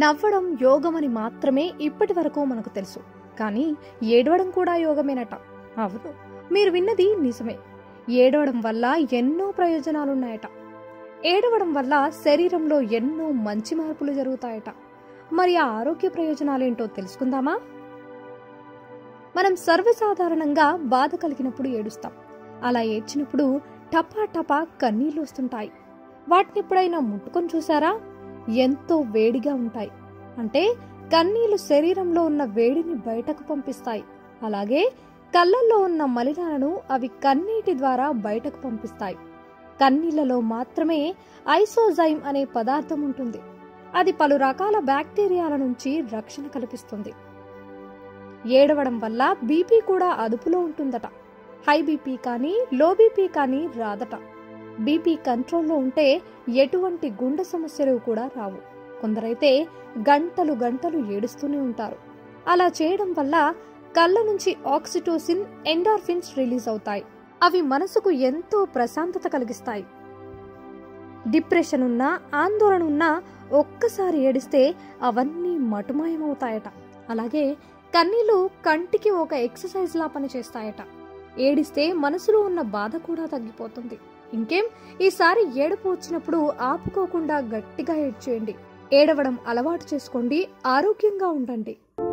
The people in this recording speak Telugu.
నవ్వడం యోగమని మాత్రమే ఇప్పటి వరకు మనకు తెలుసు కానీ ఏడవడం కూడా యోగమేనట అవును మీరు విన్నది నిజమే ఏడవడం వల్ల ఎన్నో ప్రయోజనాలున్నాయట ఏడవడం వల్ల శరీరంలో ఎన్నో మంచి మార్పులు జరుగుతాయట మరి ఆ ఆరోగ్య ప్రయోజనాలేంటో తెలుసుకుందామా మనం సర్వసాధారణంగా బాధ కలిగినప్పుడు ఏడుస్తాం అలా ఏడ్చినప్పుడు టపా టపా కన్నీళ్లు వస్తుంటాయి వాటిని ఎప్పుడైనా ముట్టుకొని చూసారా ఎంతో వేడిగా ఉంటాయి అంటే కన్నీళ్లు శరీరంలో ఉన్న వేడిని బయటకు పంపిస్తాయి అలాగే కళ్ళల్లో ఉన్న మలినాలను అవి కన్నీటి ద్వారా బయటకు పంపిస్తాయి కన్నీళ్లలో మాత్రమే ఐసోజైమ్ అనే పదార్థం ఉంటుంది అది పలు రకాల బ్యాక్టీరియాల నుంచి రక్షణ కల్పిస్తుంది ఏడవడం వల్ల బీపీ కూడా అదుపులో ఉంటుందట హై బీపీ కానీ లో బీపీ కానీ రాదట బీపీ కంట్రోల్లో ఉంటే ఎటువంటి గుండె సమస్యలు కూడా రావు కొందరైతే గంటలు గంటలు ఏడుస్తూనే ఉంటారు అలా చేయడం వల్ల కళ్ళ నుంచి ఆక్సిటోసిన్ ఎండార్ఫిన్స్ రిలీజ్ అవుతాయి అవి మనసుకు ఎంతో ప్రశాంతత కలిగిస్తాయి డిప్రెషన్ ఉన్నా ఆందోళన ఉన్నా ఒక్కసారి ఏడిస్తే అవన్నీ మటుమాయమవుతాయట అలాగే కన్నీళ్లు కంటికి ఒక ఎక్సర్సైజ్ లా పనిచేస్తాయట ఏడిస్తే మనసులో ఉన్న బాధ కూడా తగ్గిపోతుంది ఇంకేం ఈసారి ఏడుపు వచ్చినప్పుడు ఆపుకోకుండా గట్టిగా ఏడ్చేయండి ఏడవడం అలవాటు చేసుకోండి ఆరోగ్యంగా ఉండండి